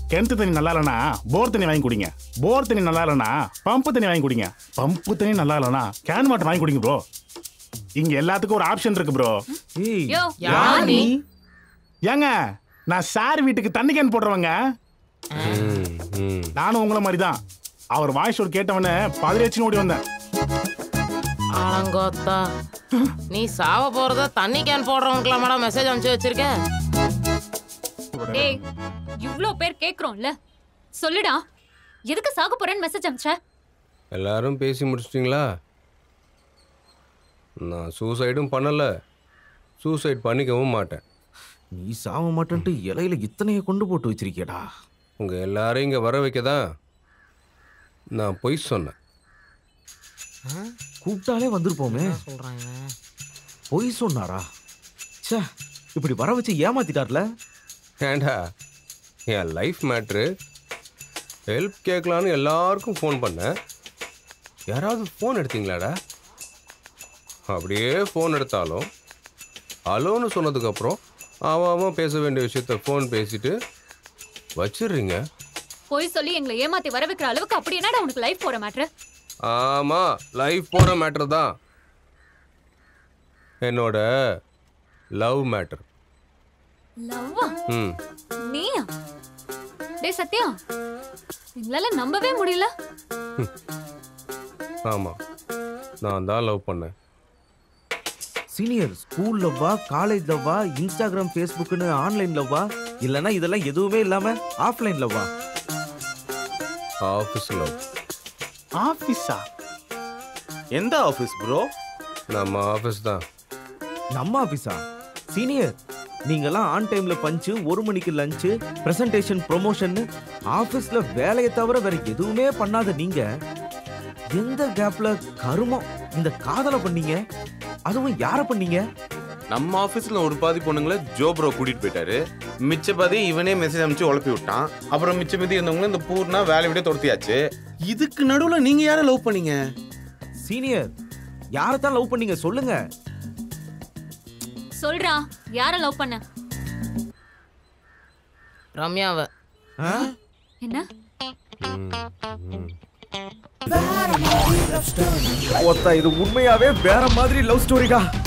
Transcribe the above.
கிணத்து தண்ணி நல்லா இல்லைனா போர் தண்ணி வாங்கி குடிங்க போர் தண்ணி நல்லா இல்லைனா பம்பு தண்ணி வாங்கி குடிங்க பம்பு தண்ணி நல்லா இல்லைனா கேன் வாட்டர் வாங்கி குடிங்க ப்ரோ இங்க எல்லாத்துக்கும் ஒரு ஆப்ஷன் இருக்கு ப்ரோ ஏய் யோ யார் நீ ஏங்க நான் சார் வீட்டுக்கு தண்ணி கேன் போடுறவங்க ம், ம். நானும் உங்களை மாதிரி தான் அவர் வாய்ஸ் ஒரு கேட்டவனே பதினேச்சு ஓடி வந்தேன் அலங்கோத்தா நீ சாவ போறத தண்ணி கேன் போடுறவங்களுக்குலாம் மேடம் மெசேஜ் அனுப்பிச்சு வச்சிருக்க டேய் இவ்ளோ பேர் கேக்குறோம்ல சொல்லுடா எதுக்கு சாக போறேன்னு மெசேஜ் அனுப்பிச்ச எல்லாரும் பேசி முடிச்சிட்டிங்களா நான் சூசைடும் பண்ணல சூசைட் பண்ணிக்கவும் மாட்டேன் நீ சாவ மாட்டேன்ட்டு இலையில இத்தனைய கொண்டு போட்டு வச்சிருக்கியடா உங்கள் எல்லாரையும் இங்கே வர வைக்க தான் நான் பொய் சொன்னேன் கூப்பிட்டாலே வந்திருப்போமே சொல்றாங்க பொய் சொன்னாரா ச்சே இப்படி வர வச்சு ஏமாத்திட்டார்ல ஏண்டா என் லைஃப் மேட்ரு ஹெல்ப் கேட்கலான்னு எல்லாருக்கும் ஃபோன் பண்ணேன் யாராவது ஃபோன் எடுத்தீங்களாடா அப்படியே ஃபோன் எடுத்தாலும் ஹலோன்னு சொன்னதுக்கப்புறம் அவன் அவன் பேச வேண்டிய விஷயத்த ஃபோன் பேசிட்டு வச்சிடுறீங்க போய் சொல்லி எங்களை ஏமாத்தி வர வைக்கிற அளவுக்கு அப்படி என்னடா உனக்கு லைஃப் போற மேட்ரு ஆமாம் லைஃப் போகிற மேட்ரு தான் என்னோட லவ் மேட்ரு லவ்வா ம் நீயா டேய் சத்யா எங்களால நம்பவே முடியல ஆமாம் நான் தான் லவ் பண்ணேன் சீனியர் ஸ்கூல் லவ்வா காலேஜ் லவ்வா இன்ஸ்டாகிராம் ஃபேஸ்புக்னு ஆன்லைன் லவ்வா இல்லனா இதெல்லாம் எதுவுமே இல்லாம ஆஃப்லைன் லவ்வா ஆஃபீஸ் லவ் ஆபீஸா எந்த ஆஃபீஸ் ப்ரோ நம்ம ஆஃபீஸ் தான் நம்ம ஆபீஸா சீனியர் நீங்கெல்லாம் ஆன் டைம்ல பஞ்சு ஒரு மணிக்கு லஞ்சு பிரசன்டேஷன் ப்ரொமோஷன் ஆபீஸ்ல வேலையை தவிர வேற எதுவுமே பண்ணாத நீங்க எந்த கேப்ல கருமம் இந்த காதலை பண்ணீங்க அதுவும் யார பண்ணீங்க நம்ம ஆஃபீஸ்ல ஒரு பாதி பொண்ணுங்களை ஜோ ப்ரோ கூட்டிட்டு போயிட்டாரு மிச்ச பாதி இவனே மெசேஜ் அனுப்பிச்சு உழப்பி விட்டான் அப்புறம் மிச்ச பாதி இருந்தவங்களும் இந்த பூர்ணா வேலை விட துரத்தியாச்சு இதுக்கு நடுவுல நீங்க யாரை லவ் பண்ணீங்க சீனியர் யாரைத்தான் லவ் பண்ணீங்க சொல்லுங்க சொல்றா யார லவ் பண்ண ரம்யாவை ஆ? என்ன ஒத்தா இது உண்மையாவே வேற மாதிரி லவ் ஸ்டோரிடா